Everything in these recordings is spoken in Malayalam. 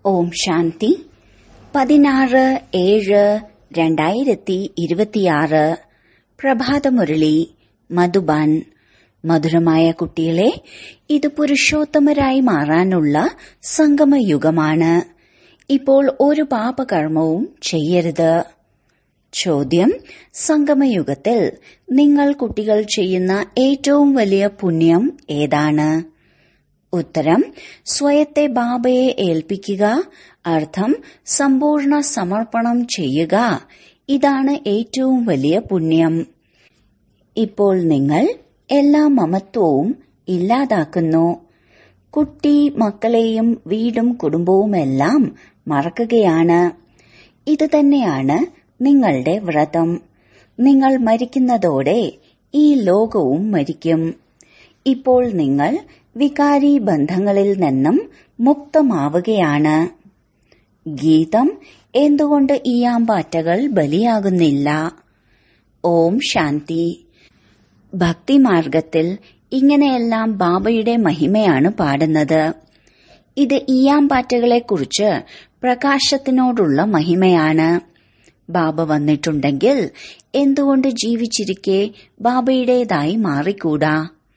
ഓം ശാന്തി പതിനാറ് ഏഴ് രണ്ടായിരത്തി ഇരുപത്തിയാറ് പ്രഭാതമുരളി മധുബാൻ മധുരമായ കുട്ടികളെ ഇത് പുരുഷോത്തമരായി മാറാനുള്ള സംഗമയുഗമാണ് ഇപ്പോൾ ഒരു പാപകർമ്മവും ചെയ്യരുത് ചോദ്യം സംഗമയുഗത്തിൽ നിങ്ങൾ കുട്ടികൾ ചെയ്യുന്ന ഏറ്റവും വലിയ പുണ്യം ഏതാണ് ഉത്തരം സ്വയത്തെ ബാബയെ ഏൽപ്പിക്കുക അർത്ഥം സമ്പൂർണ്ണ സമർപ്പണം ചെയ്യുക ഇതാണ് ഏറ്റവും വലിയ പുണ്യം ഇപ്പോൾ നിങ്ങൾ എല്ലാ മമത്വവും ഇല്ലാതാക്കുന്നു കുട്ടി മക്കളെയും വീടും കുടുംബവുമെല്ലാം മറക്കുകയാണ് ഇത് തന്നെയാണ് നിങ്ങളുടെ വ്രതം നിങ്ങൾ മരിക്കുന്നതോടെ ഈ ലോകവും മരിക്കും ഇപ്പോൾ നിങ്ങൾ വികാരി ബന്ധങ്ങളിൽ നിന്നും മുക്തമാവുകയാണ് ഗീതം എന്തുകൊണ്ട് ഈ ആമ്പാറ്റകൾ ബലിയാകുന്നില്ല ഓം ശാന്തി ഭക്തിമാർഗത്തിൽ ഇങ്ങനെയെല്ലാം ബാബയുടെ മഹിമയാണ് പാടുന്നത് ഇത് ഈയാമ്പാറ്റകളെക്കുറിച്ച് പ്രകാശത്തിനോടുള്ള മഹിമയാണ് ബാബ വന്നിട്ടുണ്ടെങ്കിൽ എന്തുകൊണ്ട് ജീവിച്ചിരിക്കെ ബാബയുടേതായി മാറിക്കൂടാ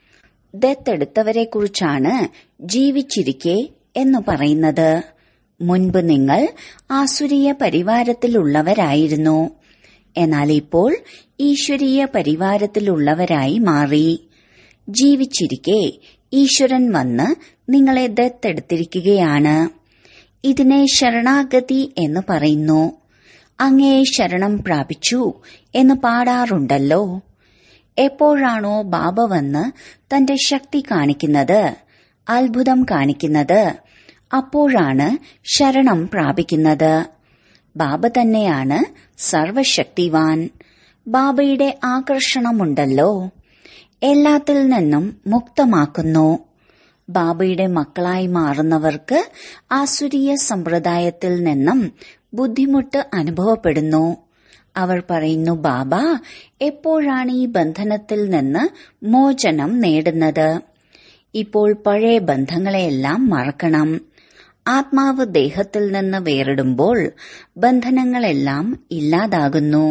ദത്തെടുത്തവരെക്കുറിച്ചാണ് ജീവിച്ചിരിക്കെ എന്ന് പറയുന്നത് മുൻപ് നിങ്ങൾ ആസുരീയ പരിവാരത്തിലുള്ളവരായിരുന്നു എന്നാൽ ഇപ്പോൾ ഈശ്വരീയ പരിവാരത്തിലുള്ളവരായി മാറി ജീവിച്ചിരിക്കെ ഈശ്വരൻ വന്ന് നിങ്ങളെ ദത്തെടുത്തിരിക്കുകയാണ് ഇതിനെ ശരണാഗതി എന്ന് പറയുന്നു അങ്ങേ ശരണം പ്രാപിച്ചു എന്ന് പാടാറുണ്ടല്ലോ എപ്പോഴാണോ ബാബ വന്ന് തന്റെ ശക്തി കാണിക്കുന്നത് അത്ഭുതം കാണിക്കുന്നത് അപ്പോഴാണ് ശരണം പ്രാപിക്കുന്നത് ബാബ തന്നെയാണ് സർവശക്തിവാൻ ബാബയുടെ ആകർഷണമുണ്ടല്ലോ എല്ലാത്തിൽ നിന്നും മുക്തമാക്കുന്നു ബാബയുടെ മക്കളായി മാറുന്നവർക്ക് ആസുരീയ സമ്പ്രദായത്തിൽ നിന്നും ബുദ്ധിമുട്ട് അനുഭവപ്പെടുന്നു അവർ പറയുന്നു ബാബ എപ്പോഴാണ് ഈ ബന്ധനത്തിൽ നിന്ന് മോചനം നേടുന്നത് ഇപ്പോൾ പഴയ ബന്ധങ്ങളെയെല്ലാം മറക്കണം ആത്മാവ് ദേഹത്തിൽ നിന്ന് വേറിടുമ്പോൾ ബന്ധനങ്ങളെല്ലാം ഇല്ലാതാകുന്നു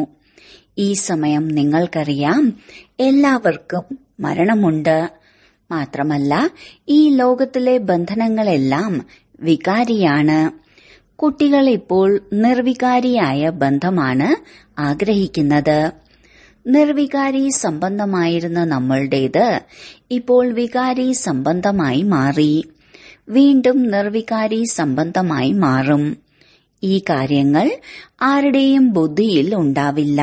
ഈ സമയം നിങ്ങൾക്കറിയാം എല്ലാവർക്കും മരണമുണ്ട് മാത്രമല്ല ഈ ലോകത്തിലെ ബന്ധനങ്ങളെല്ലാം വികാരിയാണ് കുട്ടികൾ ഇപ്പോൾ നിർവികാരിയായ ബന്ധമാണ് ആഗ്രഹിക്കുന്നത് നിർവികാരി സംബന്ധമായിരുന്ന നമ്മളുടേത് ഇപ്പോൾ വികാരി സംബന്ധമായി മാറി വീണ്ടും നിർവികാരി സംബന്ധമായി മാറും ഈ കാര്യങ്ങൾ ആരുടെയും ബുദ്ധിയിൽ ഉണ്ടാവില്ല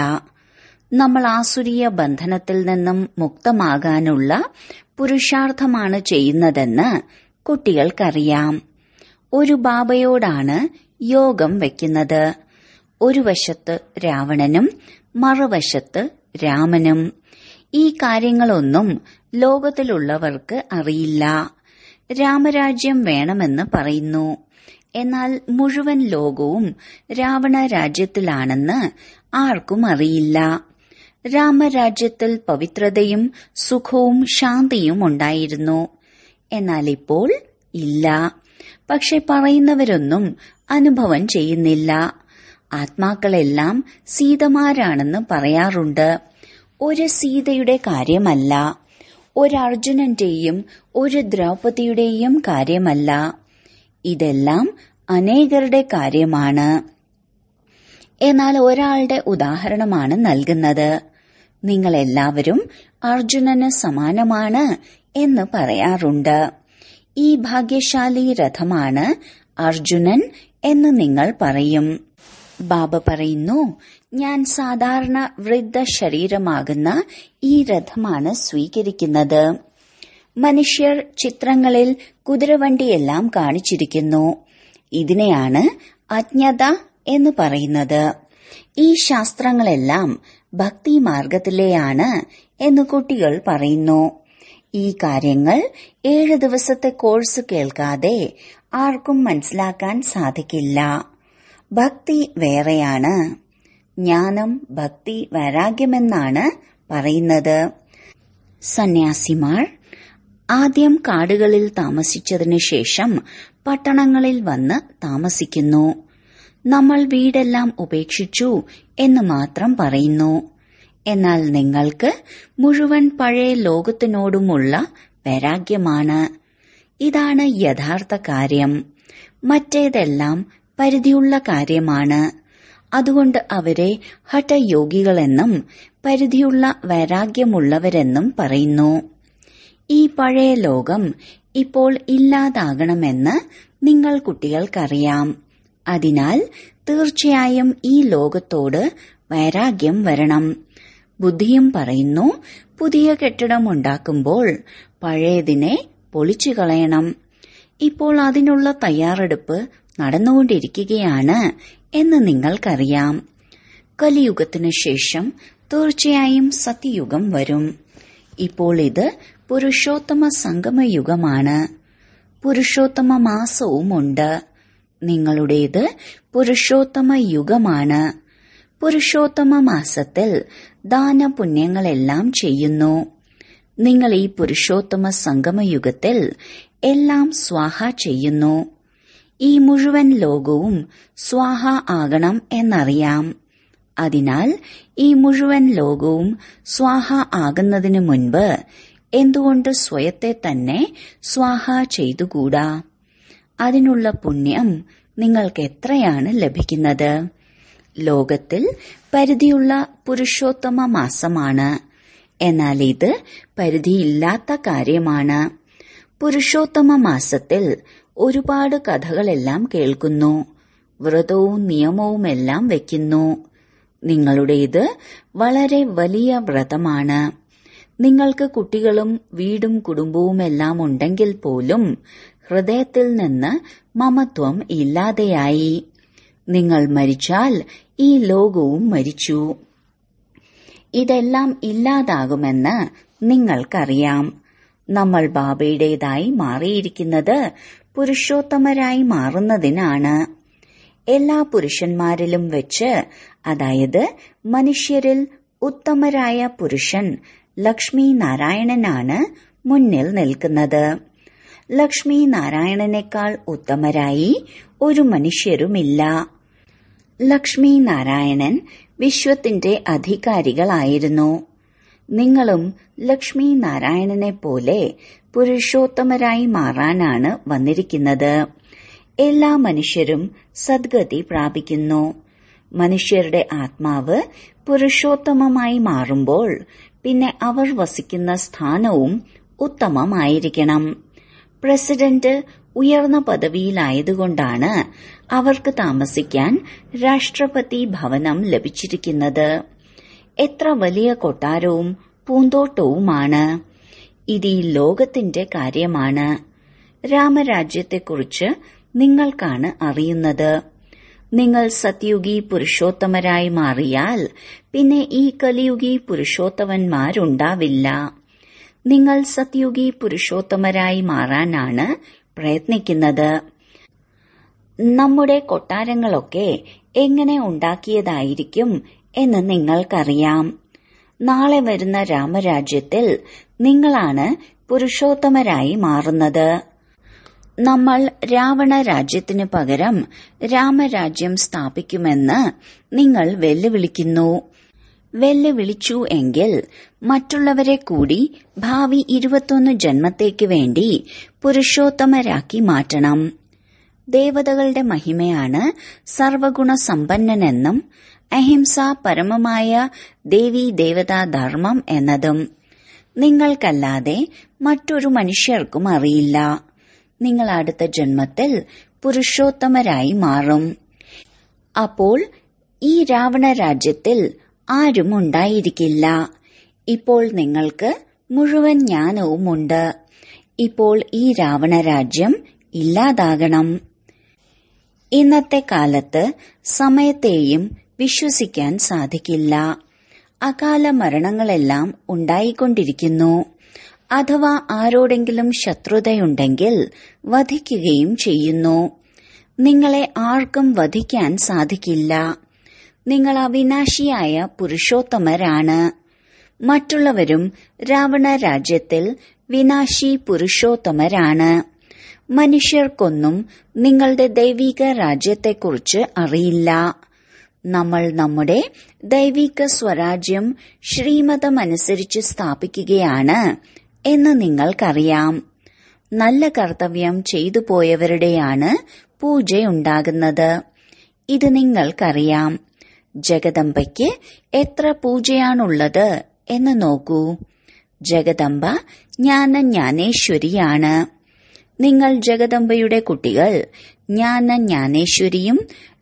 നമ്മൾ ആസുരീയ ബന്ധനത്തിൽ നിന്നും മുക്തമാകാനുള്ള പുരുഷാർത്ഥമാണ് ചെയ്യുന്നതെന്ന് കുട്ടികൾക്കറിയാം ഒരു ബാബയോടാണ് യോഗം വെക്കുന്നത് ഒരു വശത്ത് രാവണനും മറുവശത്ത് രാമനും ഈ കാര്യങ്ങളൊന്നും ലോകത്തിലുള്ളവർക്ക് അറിയില്ല രാമരാജ്യം വേണമെന്ന് പറയുന്നു എന്നാൽ മുഴുവൻ ലോകവും രാവണ രാജ്യത്തിലാണെന്ന് ആർക്കും അറിയില്ല രാമരാജ്യത്തിൽ പവിത്രതയും സുഖവും ശാന്തിയും ഉണ്ടായിരുന്നു എന്നാൽ ഇപ്പോൾ ഇല്ല പക്ഷെ പറയുന്നവരൊന്നും അനുഭവം ചെയ്യുന്നില്ല ആത്മാക്കളെല്ലാം സീതമാരാണെന്ന് പറയാറുണ്ട് ഒരു സീതയുടെ കാര്യമല്ല ഒരു അർജുനന്റെയും ഒരു ദ്രൗപതിയുടെയും കാര്യമല്ല ഇതെല്ലാം അനേകരുടെ കാര്യമാണ് എന്നാൽ ഒരാളുടെ ഉദാഹരണമാണ് നൽകുന്നത് നിങ്ങൾ എല്ലാവരും അർജുനന് സമാനമാണ് എന്ന് പറയാറുണ്ട് ഈ ഭാഗ്യശാലി രഥമാണ് അർജുനൻ എന്ന് നിങ്ങൾ പറയും ബാബ പറയുന്നു ഞാൻ സാധാരണ വൃദ്ധ ശരീരമാകുന്ന ഈ രഥമാണ് സ്വീകരിക്കുന്നത് മനുഷ്യർ ചിത്രങ്ങളിൽ കുതിരവണ്ടിയെല്ലാം കാണിച്ചിരിക്കുന്നു ഇതിനെയാണ് അജ്ഞത എന്ന് പറയുന്നത് ഈ ശാസ്ത്രങ്ങളെല്ലാം ഭക്തി മാർഗത്തിലെയാണ് എന്ന് കുട്ടികൾ പറയുന്നു ഈ കാര്യങ്ങൾ ഏഴ് ദിവസത്തെ കോഴ്സ് കേൾക്കാതെ ആർക്കും മനസ്സിലാക്കാൻ സാധിക്കില്ല ഭക്തി വേറെയാണ് ജ്ഞാനം ഭക്തി വൈരാഗ്യമെന്നാണ് പറയുന്നത് സന്യാസിമാർ ആദ്യം കാടുകളിൽ താമസിച്ചതിനു ശേഷം പട്ടണങ്ങളിൽ വന്ന് താമസിക്കുന്നു നമ്മൾ വീടെല്ലാം ഉപേക്ഷിച്ചു എന്ന് മാത്രം പറയുന്നു എന്നാൽ നിങ്ങൾക്ക് മുഴുവൻ പഴയ ലോകത്തിനോടുമുള്ള വൈരാഗ്യമാണ് ഇതാണ് യഥാർത്ഥ കാര്യം മറ്റേതെല്ലാം പരിധിയുള്ള കാര്യമാണ് അതുകൊണ്ട് അവരെ ഹഠയോഗികളെന്നും പരിധിയുള്ള വൈരാഗ്യമുള്ളവരെന്നും പറയുന്നു ഈ പഴയ ലോകം ഇപ്പോൾ ഇല്ലാതാകണമെന്ന് നിങ്ങൾ കുട്ടികൾക്കറിയാം അതിനാൽ തീർച്ചയായും ഈ ലോകത്തോട് വൈരാഗ്യം വരണം ബുദ്ധിയും പറയുന്നു പുതിയ കെട്ടിടം ഉണ്ടാക്കുമ്പോൾ പഴയതിനെ പൊളിച്ചു കളയണം ഇപ്പോൾ അതിനുള്ള തയ്യാറെടുപ്പ് നടന്നുകൊണ്ടിരിക്കുകയാണ് എന്ന് നിങ്ങൾക്കറിയാം കലിയുഗത്തിനു ശേഷം തീർച്ചയായും സത്യയുഗം വരും ഇപ്പോൾ ഇത് പുരുഷോത്തമ സംഗമയുഗമാണ് പുരുഷോത്തമ മാസവുമുണ്ട് നിങ്ങളുടേത് പുരുഷോത്തമ യുഗമാണ് പുരുഷോത്തമ മാസത്തിൽ ദാനപുണ്യങ്ങളെല്ലാം ചെയ്യുന്നു നിങ്ങൾ ഈ പുരുഷോത്തമ സംഗമയുഗത്തിൽ എല്ലാം സ്വാഹ ചെയ്യുന്നു ഈ മുഴുവൻ ലോകവും സ്വാഹ ആകണം എന്നറിയാം അതിനാൽ ഈ മുഴുവൻ ലോകവും സ്വാഹ ആകുന്നതിനു മുൻപ് എന്തുകൊണ്ട് സ്വയത്തെ തന്നെ സ്വാഹ ചെയ്തുകൂടാ അതിനുള്ള പുണ്യം നിങ്ങൾക്ക് എത്രയാണ് ലഭിക്കുന്നത് ലോകത്തിൽ പരിധിയുള്ള പുരുഷോത്തമ മാസമാണ് എന്നാൽ ഇത് പരിധിയില്ലാത്ത കാര്യമാണ് പുരുഷോത്തമ മാസത്തിൽ ഒരുപാട് കഥകളെല്ലാം കേൾക്കുന്നു വ്രതവും നിയമവുമെല്ലാം വെക്കുന്നു നിങ്ങളുടേത് വളരെ വലിയ വ്രതമാണ് നിങ്ങൾക്ക് കുട്ടികളും വീടും കുടുംബവുമെല്ലാം ഉണ്ടെങ്കിൽ പോലും ഹൃദയത്തിൽ നിന്ന് മമത്വം ഇല്ലാതെയായി നിങ്ങൾ മരിച്ചാൽ ഈ ലോകവും മരിച്ചു ഇതെല്ലാം ഇല്ലാതാകുമെന്ന് നിങ്ങൾക്കറിയാം നമ്മൾ ബാബയുടേതായി മാറിയിരിക്കുന്നത് പുരുഷോത്തമരായി മാറുന്നതിനാണ് എല്ലാ പുരുഷന്മാരിലും വെച്ച് അതായത് മനുഷ്യരിൽ ഉത്തമരായ പുരുഷൻ ലക്ഷ്മി നാരായണനാണ് മുന്നിൽ നിൽക്കുന്നത് ലക്ഷ്മി നാരായണനേക്കാൾ ഉത്തമരായി ഒരു മനുഷ്യരുമില്ല ലക്ഷ്മി നാരായണൻ വിശ്വത്തിന്റെ അധികാരികളായിരുന്നു നിങ്ങളും ലക്ഷ്മി നാരായണനെ പോലെ പുരുഷോത്തമരായി മാറാനാണ് വന്നിരിക്കുന്നത് എല്ലാ മനുഷ്യരും സദ്ഗതി പ്രാപിക്കുന്നു മനുഷ്യരുടെ ആത്മാവ് പുരുഷോത്തമമായി മാറുമ്പോൾ പിന്നെ അവർ വസിക്കുന്ന സ്ഥാനവും ഉത്തമമായിരിക്കണം പ്രസിഡന്റ് ഉയർന്ന പദവിയിലായതുകൊണ്ടാണ് അവർക്ക് താമസിക്കാൻ രാഷ്ട്രപതി ഭവനം ലഭിച്ചിരിക്കുന്നത് എത്ര വലിയ കൊട്ടാരവും പൂന്തോട്ടവുമാണ് ഇത് ഈ ലോകത്തിന്റെ കാര്യമാണ് രാമരാജ്യത്തെക്കുറിച്ച് നിങ്ങൾക്കാണ് അറിയുന്നത് നിങ്ങൾ സത്യുഗി പുരുഷോത്തമരായി മാറിയാൽ പിന്നെ ഈ കലിയുഗി പുരുഷോത്തമന്മാരുണ്ടാവില്ല നിങ്ങൾ സത്യുഗി പുരുഷോത്തമരായി മാറാനാണ് പ്രയത്നിക്കുന്നത് നമ്മുടെ കൊട്ടാരങ്ങളൊക്കെ എങ്ങനെ ഉണ്ടാക്കിയതായിരിക്കും എന്ന് നിങ്ങൾക്കറിയാം നാളെ വരുന്ന രാമരാജ്യത്തിൽ നിങ്ങളാണ് പുരുഷോത്തമരായി മാറുന്നത് നമ്മൾ രാവണ രാജ്യത്തിനു പകരം രാമരാജ്യം സ്ഥാപിക്കുമെന്ന് നിങ്ങൾ വെല്ലുവിളിക്കുന്നു വെല്ലുവിളിച്ചു എങ്കിൽ മറ്റുള്ളവരെ കൂടി ഭാവി ഇരുപത്തൊന്ന് ജന്മത്തേക്ക് വേണ്ടി പുരുഷോത്തമരാക്കി മാറ്റണം ദേവതകളുടെ മഹിമയാണ് സർവഗുണ സമ്പന്നനെന്നും അഹിംസ പരമമായ ദേവീ ദേവതാ ധർമ്മം എന്നതും നിങ്ങൾക്കല്ലാതെ മറ്റൊരു മനുഷ്യർക്കും അറിയില്ല നിങ്ങൾ അടുത്ത ജന്മത്തിൽ പുരുഷോത്തമരായി മാറും അപ്പോൾ ഈ രാവണ രാജ്യത്തിൽ ആരും ഉണ്ടായിരിക്കില്ല ഇപ്പോൾ നിങ്ങൾക്ക് മുഴുവൻ ജ്ഞാനവുമുണ്ട് ഇപ്പോൾ ഈ രാവണ രാജ്യം ഇല്ലാതാകണം ഇന്നത്തെ കാലത്ത് സമയത്തെയും വിശ്വസിക്കാൻ സാധിക്കില്ല അകാല മരണങ്ങളെല്ലാം ഉണ്ടായിക്കൊണ്ടിരിക്കുന്നു അഥവാ ആരോടെങ്കിലും ശത്രുതയുണ്ടെങ്കിൽ വധിക്കുകയും ചെയ്യുന്നു നിങ്ങളെ ആർക്കും വധിക്കാൻ സാധിക്കില്ല നിങ്ങൾ അവിനാശിയായ പുരുഷോത്തമരാണ് മറ്റുള്ളവരും രാവണ രാജ്യത്തിൽ വിനാശി പുരുഷോത്തമരാണ് മനുഷ്യർക്കൊന്നും നിങ്ങളുടെ ദൈവിക രാജ്യത്തെക്കുറിച്ച് അറിയില്ല നമ്മൾ നമ്മുടെ ദൈവിക സ്വരാജ്യം ശ്രീമതമനുസരിച്ച് സ്ഥാപിക്കുകയാണ് എന്ന് നിങ്ങൾക്കറിയാം നല്ല കർത്തവ്യം ചെയ്തു പോയവരുടെയാണ് പൂജയുണ്ടാകുന്നത് ഇത് നിങ്ങൾക്കറിയാം ജഗദമ്പയ്ക്ക് എത്ര പൂജയാണുള്ളത് എന്ന് നോക്കൂ ജഗദമ്പ ജ്ഞാന ജ്ഞാനേശ്വരിയാണ് നിങ്ങൾ ജഗദമ്പയുടെ കുട്ടികൾ ജ്ഞാന ജ്ഞാനേശ്വരിയും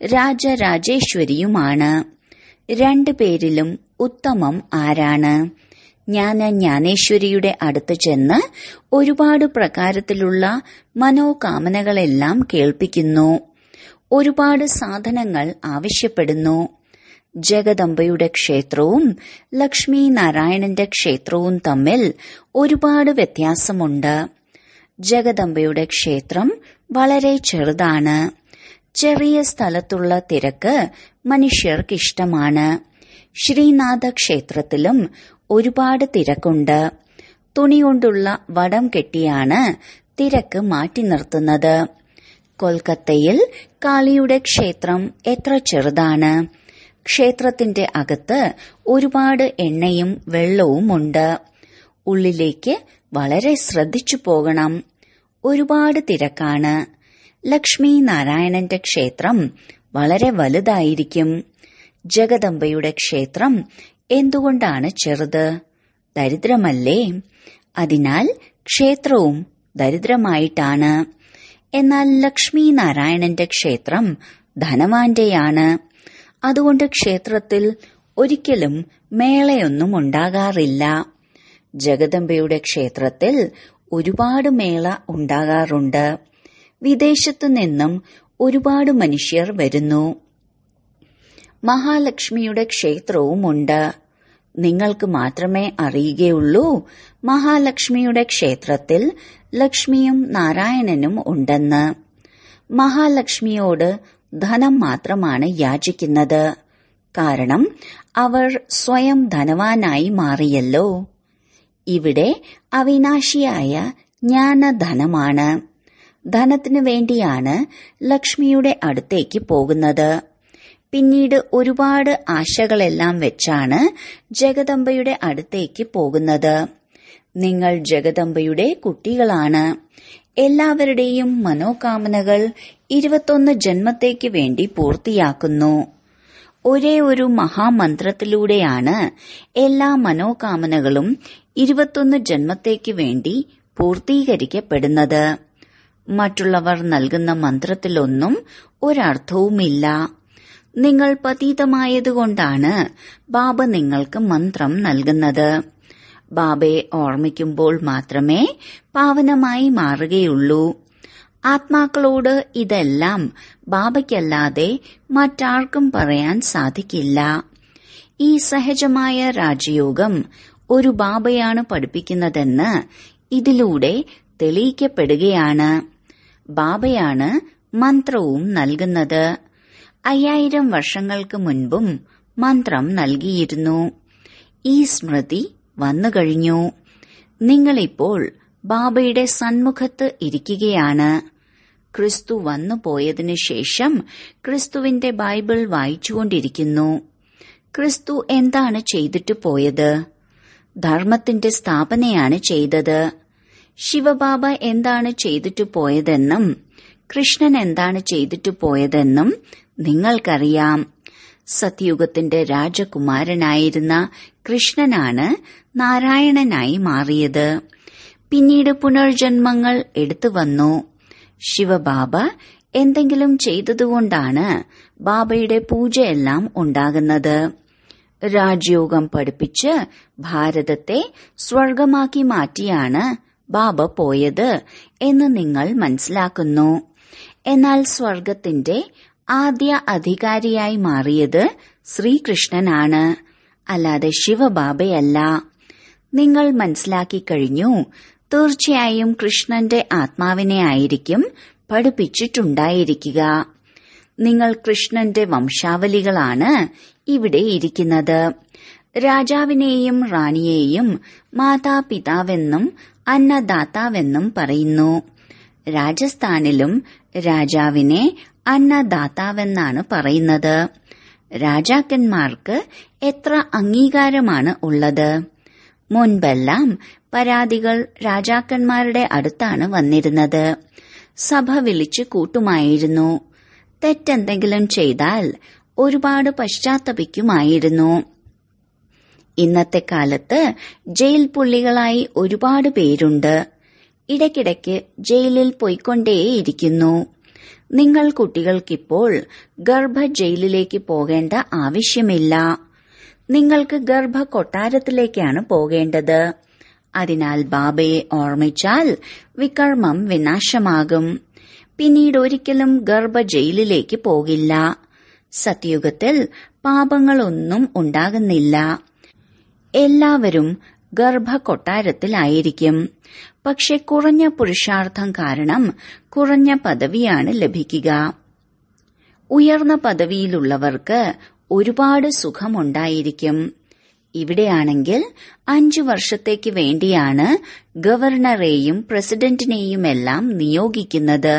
രാജരാജേശ്വരിയുമാണ് രണ്ടു പേരിലും ഉത്തമം ആരാണ് ജ്ഞാന ജ്ഞാനേശ്വരിയുടെ അടുത്ത് ചെന്ന് ഒരുപാട് പ്രകാരത്തിലുള്ള മനോകാമനകളെല്ലാം കേൾപ്പിക്കുന്നു ഒരുപാട് സാധനങ്ങൾ ആവശ്യപ്പെടുന്നു ജഗദമ്പയുടെ ക്ഷേത്രവും ലക്ഷ്മി നാരായണന്റെ ക്ഷേത്രവും തമ്മിൽ ഒരുപാട് വ്യത്യാസമുണ്ട് ജഗദമ്പയുടെ ക്ഷേത്രം വളരെ ചെറുതാണ് ചെറിയ സ്ഥലത്തുള്ള തിരക്ക് മനുഷ്യർക്കിഷ്ടമാണ് ശ്രീനാഥ ക്ഷേത്രത്തിലും ഒരുപാട് തിരക്കുണ്ട് തുണി കൊണ്ടുള്ള വടം കെട്ടിയാണ് തിരക്ക് മാറ്റി നിർത്തുന്നത് കൊൽക്കത്തയിൽ കാളിയുടെ ക്ഷേത്രം എത്ര ചെറുതാണ് ക്ഷേത്രത്തിന്റെ അകത്ത് ഒരുപാട് എണ്ണയും വെള്ളവും ഉണ്ട് ഉള്ളിലേക്ക് വളരെ ശ്രദ്ധിച്ചു പോകണം ഒരുപാട് തിരക്കാണ് ലക്ഷ്മി നാരായണന്റെ ക്ഷേത്രം വളരെ വലുതായിരിക്കും ജഗദമ്പയുടെ ക്ഷേത്രം എന്തുകൊണ്ടാണ് ചെറുത് ദരിദ്രമല്ലേ അതിനാൽ ക്ഷേത്രവും ദരിദ്രമായിട്ടാണ് എന്നാൽ ലക്ഷ്മി നാരായണന്റെ ക്ഷേത്രം ധനവാന്റെയാണ് അതുകൊണ്ട് ക്ഷേത്രത്തിൽ ഒരിക്കലും മേളയൊന്നും ഉണ്ടാകാറില്ല ജഗദമ്പയുടെ ക്ഷേത്രത്തിൽ ഒരുപാട് മേള ഉണ്ടാകാറുണ്ട് വിദേശത്തു നിന്നും ഒരുപാട് മനുഷ്യർ വരുന്നു മഹാലക്ഷ്മിയുടെ ക്ഷേത്രവുമുണ്ട് നിങ്ങൾക്ക് മാത്രമേ അറിയുകയുള്ളൂ മഹാലക്ഷ്മിയുടെ ക്ഷേത്രത്തിൽ ലക്ഷ്മിയും നാരായണനും ഉണ്ടെന്ന് മഹാലക്ഷ്മിയോട് ധനം മാത്രമാണ് യാചിക്കുന്നത് കാരണം അവർ സ്വയം ധനവാനായി മാറിയല്ലോ ഇവിടെ അവിനാശിയായ ജ്ഞാനധനമാണ് ധനത്തിനു വേണ്ടിയാണ് ലക്ഷ്മിയുടെ അടുത്തേക്ക് പോകുന്നത് പിന്നീട് ഒരുപാട് ആശകളെല്ലാം വെച്ചാണ് ജഗദമ്പയുടെ അടുത്തേക്ക് പോകുന്നത് നിങ്ങൾ ജഗദമ്പയുടെ കുട്ടികളാണ് എല്ലാവരുടെയും മനോകാമനകൾ ഇരുപത്തൊന്ന് ജന്മത്തേക്ക് വേണ്ടി പൂർത്തിയാക്കുന്നു ഒരേ ഒരു മഹാമന്ത്രത്തിലൂടെയാണ് എല്ലാ മനോകാമനകളും ഇരുപത്തൊന്ന് ജന്മത്തേക്ക് വേണ്ടി പൂർത്തീകരിക്കപ്പെടുന്നത് മറ്റുള്ളവർ നൽകുന്ന മന്ത്രത്തിലൊന്നും ഒരർത്ഥവുമില്ല നിങ്ങൾ പതീതമായതുകൊണ്ടാണ് ബാബ നിങ്ങൾക്ക് മന്ത്രം നൽകുന്നത് ബാബയെ ഓർമ്മിക്കുമ്പോൾ മാത്രമേ പാവനമായി മാറുകയുള്ളൂ ആത്മാക്കളോട് ഇതെല്ലാം ബാബയ്ക്കല്ലാതെ മറ്റാർക്കും പറയാൻ സാധിക്കില്ല ഈ സഹജമായ രാജയോഗം ഒരു ബാബയാണ് പഠിപ്പിക്കുന്നതെന്ന് ഇതിലൂടെ തെളിയിക്കപ്പെടുകയാണ് ബാബയാണ് മന്ത്രവും നൽകുന്നത് അയ്യായിരം വർഷങ്ങൾക്ക് മുൻപും മന്ത്രം നൽകിയിരുന്നു ഈ സ്മൃതി വന്നുകഴിഞ്ഞു നിങ്ങളിപ്പോൾ ബാബയുടെ സന്മുഖത്ത് ഇരിക്കുകയാണ് ക്രിസ്തു വന്നു പോയതിനു ശേഷം ക്രിസ്തുവിന്റെ ബൈബിൾ വായിച്ചുകൊണ്ടിരിക്കുന്നു ക്രിസ്തു എന്താണ് ചെയ്തിട്ട് പോയത് ധർമ്മത്തിന്റെ സ്ഥാപനയാണ് ചെയ്തത് ശിവബാബ എന്താണ് ചെയ്തിട്ട് പോയതെന്നും കൃഷ്ണൻ എന്താണ് ചെയ്തിട്ട് പോയതെന്നും നിങ്ങൾക്കറിയാം സത്യുഗത്തിന്റെ രാജകുമാരനായിരുന്ന കൃഷ്ണനാണ് നാരായണനായി മാറിയത് പിന്നീട് പുനർജന്മങ്ങൾ എടുത്തു വന്നു ശിവബാബ എന്തെങ്കിലും ചെയ്തതുകൊണ്ടാണ് ബാബയുടെ പൂജയെല്ലാം ഉണ്ടാകുന്നത് രാജയോഗം പഠിപ്പിച്ച് ഭാരതത്തെ സ്വർഗമാക്കി മാറ്റിയാണ് ബാബ പോയത് എന്ന് നിങ്ങൾ മനസ്സിലാക്കുന്നു എന്നാൽ സ്വർഗത്തിന്റെ ആദ്യ അധികാരിയായി മാറിയത് ശ്രീകൃഷ്ണനാണ് അല്ലാതെ ശിവബാബയല്ല നിങ്ങൾ മനസ്സിലാക്കി കഴിഞ്ഞു തീർച്ചയായും കൃഷ്ണന്റെ ആത്മാവിനെ ആയിരിക്കും പഠിപ്പിച്ചിട്ടുണ്ടായിരിക്കുക നിങ്ങൾ കൃഷ്ണന്റെ വംശാവലികളാണ് ഇവിടെ ഇരിക്കുന്നത് രാജാവിനെയും റാണിയെയും മാതാപിതാവെന്നും അന്നദാതാവെന്നും പറയുന്നു രാജസ്ഥാനിലും രാജാവിനെ അന്നദാതാവെന്നാണ് പറയുന്നത് രാജാക്കന്മാർക്ക് എത്ര അംഗീകാരമാണ് ഉള്ളത് മുൻപെല്ലാം പരാതികൾ രാജാക്കന്മാരുടെ അടുത്താണ് വന്നിരുന്നത് സഭ വിളിച്ചു കൂട്ടുമായിരുന്നു തെറ്റെന്തെങ്കിലും ചെയ്താൽ ഒരുപാട് പശ്ചാത്തപിക്കുമായിരുന്നു ഇന്നത്തെ കാലത്ത് ജയിൽ പുള്ളികളായി ഒരുപാട് പേരുണ്ട് ഇടയ്ക്കിടയ്ക്ക് ജയിലിൽ പോയിക്കൊണ്ടേയിരിക്കുന്നു നിങ്ങൾ കുട്ടികൾക്കിപ്പോൾ ഗർഭ ജയിലിലേക്ക് പോകേണ്ട ആവശ്യമില്ല നിങ്ങൾക്ക് ഗർഭ കൊട്ടാരത്തിലേക്കാണ് പോകേണ്ടത് അതിനാൽ ബാബയെ ഓർമ്മിച്ചാൽ വികർമ്മം വിനാശമാകും പിന്നീട് ഒരിക്കലും ഗർഭ ജയിലിലേക്ക് പോകില്ല സത്യുഗത്തിൽ പാപങ്ങളൊന്നും ഉണ്ടാകുന്നില്ല എല്ലാവരും ഗർഭ കൊട്ടാരത്തിലായിരിക്കും പക്ഷെ കുറഞ്ഞ പുരുഷാർത്ഥം കാരണം കുറഞ്ഞ പദവിയാണ് ലഭിക്കുക ഉയർന്ന പദവിയിലുള്ളവർക്ക് ഒരുപാട് സുഖമുണ്ടായിരിക്കും ഇവിടെയാണെങ്കിൽ അഞ്ചു വർഷത്തേക്ക് വേണ്ടിയാണ് ഗവർണറെയും പ്രസിഡന്റിനെയുമെല്ലാം നിയോഗിക്കുന്നത്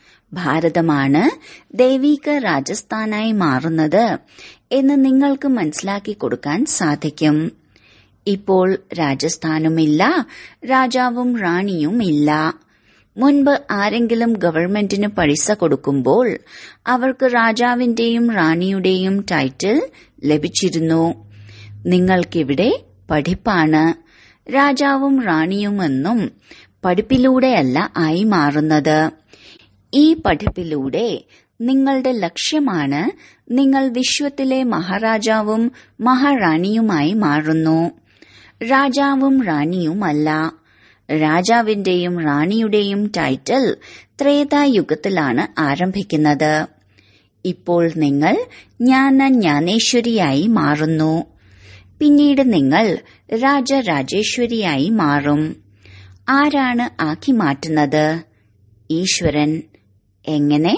ഭാരതമാണ് ദൈവിക രാജസ്ഥാനായി മാറുന്നത് എന്ന് നിങ്ങൾക്ക് മനസ്സിലാക്കി കൊടുക്കാൻ സാധിക്കും ഇപ്പോൾ രാജസ്ഥാനുമില്ല രാജാവും റാണിയും ഇല്ല മുൻപ് ആരെങ്കിലും ഗവൺമെന്റിന് പൈസ കൊടുക്കുമ്പോൾ അവർക്ക് രാജാവിന്റെയും റാണിയുടെയും ടൈറ്റിൽ ലഭിച്ചിരുന്നു നിങ്ങൾക്കിവിടെ പഠിപ്പാണ് രാജാവും റാണിയുമെന്നും പഠിപ്പിലൂടെയല്ല ആയി മാറുന്നത് ഈ പഠിപ്പിലൂടെ നിങ്ങളുടെ ലക്ഷ്യമാണ് നിങ്ങൾ വിശ്വത്തിലെ മഹാരാജാവും മഹാറാണിയുമായി മാറുന്നു രാജാവും റാണിയുമല്ല രാജാവിന്റെയും റാണിയുടെയും ടൈറ്റിൽ ത്രേതായുഗത്തിലാണ് ആരംഭിക്കുന്നത് ഇപ്പോൾ നിങ്ങൾ ജ്ഞാന ജ്ഞാനേശ്വരിയായി മാറുന്നു പിന്നീട് നിങ്ങൾ രാജരാജേശ്വരിയായി മാറും ആരാണ് ആക്കി മാറ്റുന്നത് ഈശ്വരൻ എങ്ങനെ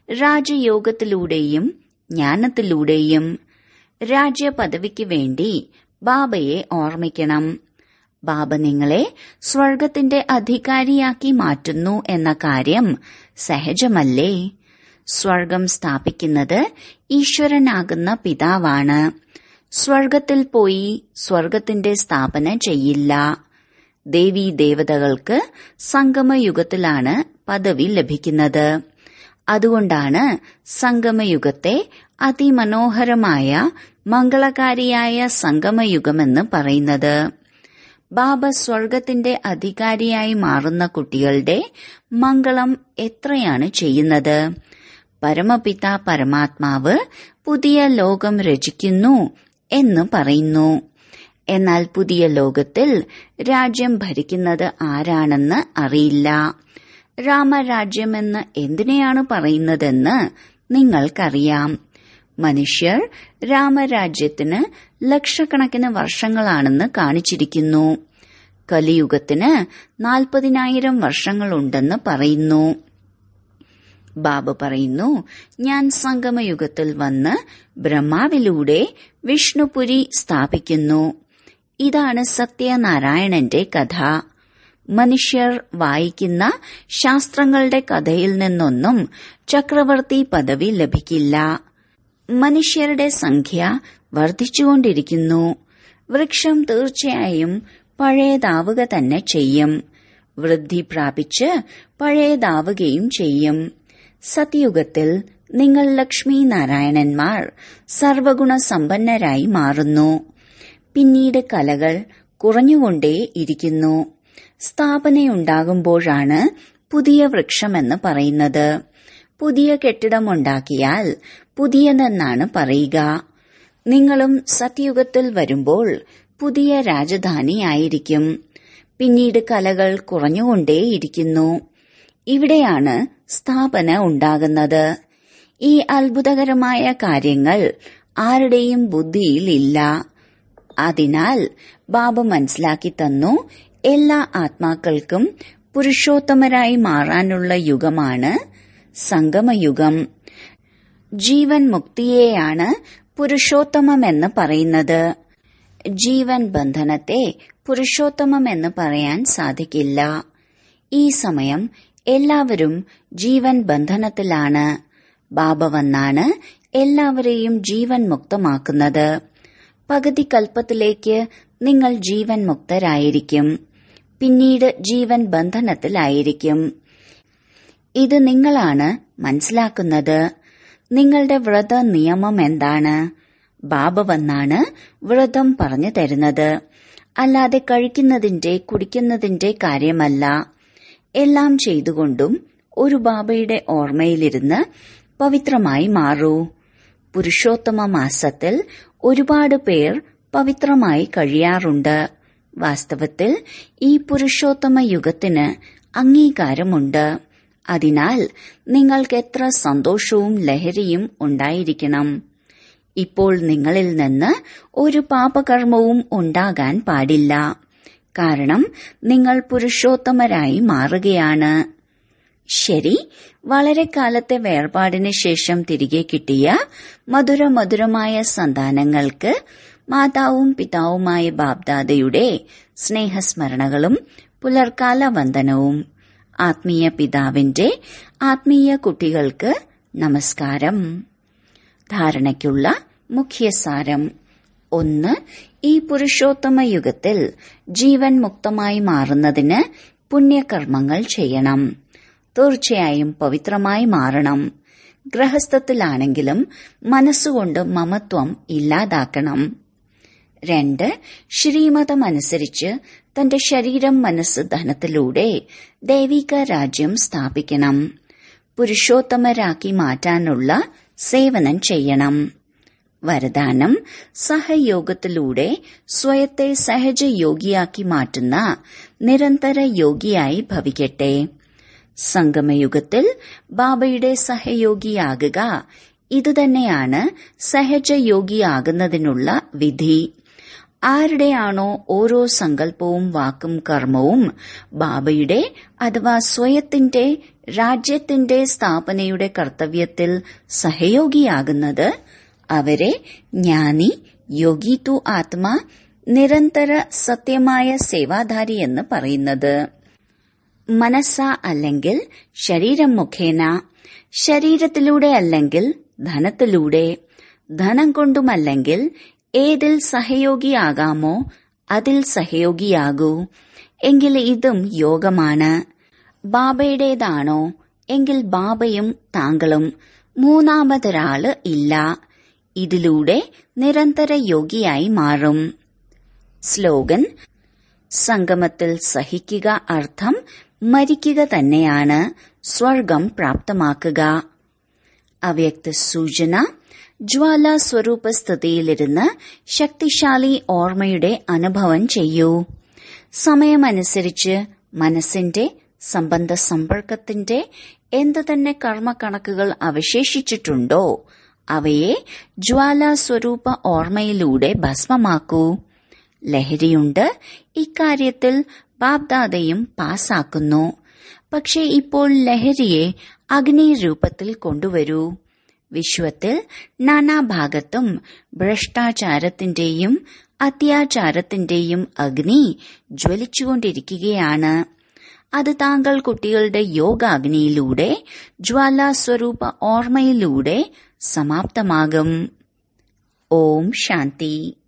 രാജയോഗത്തിലൂടെയും ജ്ഞാനത്തിലൂടെയും രാജ്യപദവിക്ക് വേണ്ടി ബാബയെ ഓർമ്മിക്കണം ബാബ നിങ്ങളെ സ്വർഗത്തിന്റെ അധികാരിയാക്കി മാറ്റുന്നു എന്ന കാര്യം സഹജമല്ലേ സ്വർഗം സ്ഥാപിക്കുന്നത് ഈശ്വരനാകുന്ന പിതാവാണ് സ്വർഗത്തിൽ പോയി സ്വർഗത്തിന്റെ സ്ഥാപന ചെയ്യില്ല ദേവീ ദേവതകൾക്ക് സംഗമയുഗത്തിലാണ് പദവി ലഭിക്കുന്നത് അതുകൊണ്ടാണ് സംഗമയുഗത്തെ അതിമനോഹരമായ മംഗളകാരിയായ സംഗമയുഗമെന്ന് പറയുന്നത് ബാബ സ്വർഗത്തിന്റെ അധികാരിയായി മാറുന്ന കുട്ടികളുടെ മംഗളം എത്രയാണ് ചെയ്യുന്നത് പരമപിത പരമാത്മാവ് പുതിയ ലോകം രചിക്കുന്നു എന്ന് പറയുന്നു എന്നാൽ പുതിയ ലോകത്തിൽ രാജ്യം ഭരിക്കുന്നത് ആരാണെന്ന് അറിയില്ല രാമരാജ്യമെന്ന് എന്തിനെയാണ് പറയുന്നതെന്ന് നിങ്ങൾക്കറിയാം മനുഷ്യർ രാമരാജ്യത്തിന് ലക്ഷക്കണക്കിന് വർഷങ്ങളാണെന്ന് കാണിച്ചിരിക്കുന്നു കലിയുഗത്തിന് നാൽപ്പതിനായിരം വർഷങ്ങളുണ്ടെന്ന് പറയുന്നു ബാബ പറയുന്നു ഞാൻ സംഗമയുഗത്തിൽ വന്ന് ബ്രഹ്മാവിലൂടെ വിഷ്ണുപുരി സ്ഥാപിക്കുന്നു ഇതാണ് സത്യനാരായണന്റെ കഥ മനുഷ്യർ വായിക്കുന്ന ശാസ്ത്രങ്ങളുടെ കഥയിൽ നിന്നൊന്നും ചക്രവർത്തി പദവി ലഭിക്കില്ല മനുഷ്യരുടെ സംഖ്യ വർദ്ധിച്ചുകൊണ്ടിരിക്കുന്നു വൃക്ഷം തീർച്ചയായും പഴയതാവുക തന്നെ ചെയ്യും വൃദ്ധി പ്രാപിച്ച് പഴയതാവുകയും ചെയ്യും സത്യുഗത്തിൽ നിങ്ങൾ ലക്ഷ്മി നാരായണന്മാർ സർവഗുണ സമ്പന്നരായി മാറുന്നു പിന്നീട് കലകൾ കുറഞ്ഞുകൊണ്ടേയിരിക്കുന്നു സ്ഥാപനയുണ്ടാകുമ്പോഴാണ് പുതിയ വൃക്ഷമെന്ന് പറയുന്നത് പുതിയ കെട്ടിടമുണ്ടാക്കിയാൽ പുതിയതെന്നാണ് പറയുക നിങ്ങളും സത്യുഗത്തിൽ വരുമ്പോൾ പുതിയ രാജധാനിയായിരിക്കും പിന്നീട് കലകൾ കുറഞ്ഞുകൊണ്ടേയിരിക്കുന്നു ഇവിടെയാണ് സ്ഥാപന ഉണ്ടാകുന്നത് ഈ അത്ഭുതകരമായ കാര്യങ്ങൾ ആരുടെയും ബുദ്ധിയിൽ ഇല്ല അതിനാൽ ബാബ മനസ്സിലാക്കി തന്നു എല്ലാ ആത്മാക്കൾക്കും പുരുഷോത്തമരായി മാറാനുള്ള യുഗമാണ് സംഗമയുഗം ജീവൻ മുക്തിയെയാണ് പുരുഷോത്തമമെന്ന് പറയുന്നത് ജീവൻ ബന്ധനത്തെ പുരുഷോത്തമമെന്ന് പറയാൻ സാധിക്കില്ല ഈ സമയം എല്ലാവരും ജീവൻ ബന്ധനത്തിലാണ് ബാബ വന്നാണ് എല്ലാവരെയും ജീവൻ മുക്തമാക്കുന്നത് പകുതി കൽപ്പത്തിലേക്ക് നിങ്ങൾ ജീവൻ മുക്തരായിരിക്കും പിന്നീട് ജീവൻ ബന്ധനത്തിലായിരിക്കും ഇത് നിങ്ങളാണ് മനസ്സിലാക്കുന്നത് നിങ്ങളുടെ വ്രത നിയമം എന്താണ് ബാബ വന്നാണ് വ്രതം പറഞ്ഞു തരുന്നത് അല്ലാതെ കഴിക്കുന്നതിന്റെ കുടിക്കുന്നതിന്റെ കാര്യമല്ല എല്ലാം ചെയ്തുകൊണ്ടും ഒരു ബാബയുടെ ഓർമ്മയിലിരുന്ന് പവിത്രമായി മാറൂ പുരുഷോത്തമ മാസത്തിൽ ഒരുപാട് പേർ പവിത്രമായി കഴിയാറുണ്ട് വാസ്തവത്തിൽ ഈ പുരുഷോത്തമ യുഗത്തിന് അംഗീകാരമുണ്ട് അതിനാൽ നിങ്ങൾക്ക് എത്ര സന്തോഷവും ലഹരിയും ഉണ്ടായിരിക്കണം ഇപ്പോൾ നിങ്ങളിൽ നിന്ന് ഒരു പാപകർമ്മവും ഉണ്ടാകാൻ പാടില്ല കാരണം നിങ്ങൾ പുരുഷോത്തമരായി മാറുകയാണ് ശരി വളരെ കാലത്തെ വേർപാടിന് ശേഷം തിരികെ കിട്ടിയ മധുര മധുരമായ സന്താനങ്ങൾക്ക് മാതാവും പിതാവുമായ ബാബ്ദാദയുടെ സ്നേഹസ്മരണകളും പുലർക്കാല വന്ദനവും ആത്മീയ പിതാവിന്റെ ആത്മീയ കുട്ടികൾക്ക് നമസ്കാരം ധാരണയ്ക്കുള്ള മുഖ്യസാരം ഒന്ന് ഈ പുരുഷോത്തമ യുഗത്തിൽ ജീവൻ മുക്തമായി മാറുന്നതിന് പുണ്യകർമ്മങ്ങൾ ചെയ്യണം തീർച്ചയായും പവിത്രമായി മാറണം ഗ്രഹസ്ഥത്തിലാണെങ്കിലും മനസ്സുകൊണ്ട് മമത്വം ഇല്ലാതാക്കണം രണ്ട് ശ്രീമതമനുസരിച്ച് തന്റെ ശരീരം മനസ്സ് ധനത്തിലൂടെ ദൈവിക രാജ്യം സ്ഥാപിക്കണം പുരുഷോത്തമരാക്കി മാറ്റാനുള്ള സേവനം ചെയ്യണം വരദാനം സഹയോഗത്തിലൂടെ സ്വയത്തെ സഹജയോഗിയാക്കി മാറ്റുന്ന നിരന്തര യോഗിയായി ഭവിക്കട്ടെ സംഗമയുഗത്തിൽ ബാബയുടെ സഹയോഗിയാകുക ഇതുതന്നെയാണ് സഹജയോഗിയാകുന്നതിനുള്ള വിധി ആരുടെയാണോ ഓരോ സങ്കല്പവും വാക്കും കർമ്മവും ബാബയുടെ അഥവാ സ്വയത്തിന്റെ രാജ്യത്തിന്റെ സ്ഥാപനയുടെ കർത്തവ്യത്തിൽ സഹയോഗിയാകുന്നത് അവരെ ജ്ഞാനി യോഗി തു ആത്മാ നിരന്തര സത്യമായ സേവാധാരി എന്ന് പറയുന്നത് മനസ്സ അല്ലെങ്കിൽ ശരീരം മുഖേന ശരീരത്തിലൂടെ അല്ലെങ്കിൽ ധനത്തിലൂടെ ധനം കൊണ്ടുമല്ലെങ്കിൽ ഏതിൽ സഹയോഗിയാകാമോ അതിൽ സഹയോഗിയാകൂ എങ്കിൽ ഇതും യോഗമാണ് ബാബയുടേതാണോ എങ്കിൽ ബാബയും താങ്കളും മൂന്നാമതൊരാള് ഇല്ല ഇതിലൂടെ നിരന്തര യോഗിയായി മാറും സ്ലോഗൻ സംഗമത്തിൽ സഹിക്കുക അർത്ഥം മരിക്കുക തന്നെയാണ് സ്വർഗം പ്രാപ്തമാക്കുക അവ്യക്ത സൂചന ജ്വാല സ്വരൂപ സ്ഥിതിയിലിരുന്ന് ശക്തിശാലി ഓർമ്മയുടെ അനുഭവം ചെയ്യൂ സമയമനുസരിച്ച് മനസ്സിന്റെ സംബന്ധ സമ്പർക്കത്തിന്റെ എന്തു തന്നെ കർമ്മക്കണക്കുകൾ അവശേഷിച്ചിട്ടുണ്ടോ അവയെ ജ്വാല സ്വരൂപ ഓർമ്മയിലൂടെ ഭസ്മമാക്കൂ ലഹരിയുണ്ട് ഇക്കാര്യത്തിൽ ബാബ്ദാദയും പാസാക്കുന്നു പക്ഷേ ഇപ്പോൾ ലഹരിയെ അഗ്നി രൂപത്തിൽ കൊണ്ടുവരൂ വിശ്വത്തിൽ നാനാഭാഗത്തും ഭ്രഷ്ടാചാരത്തിന്റെയും അത്യാചാരത്തിന്റെയും അഗ്നി ജ്വലിച്ചുകൊണ്ടിരിക്കുകയാണ് അത് താങ്കൾ കുട്ടികളുടെ യോഗാഗ്നിയിലൂടെ ജ്വാലാസ്വരൂപ ഓർമ്മയിലൂടെ സമാപ്തമാകും ഓം ശാന്തി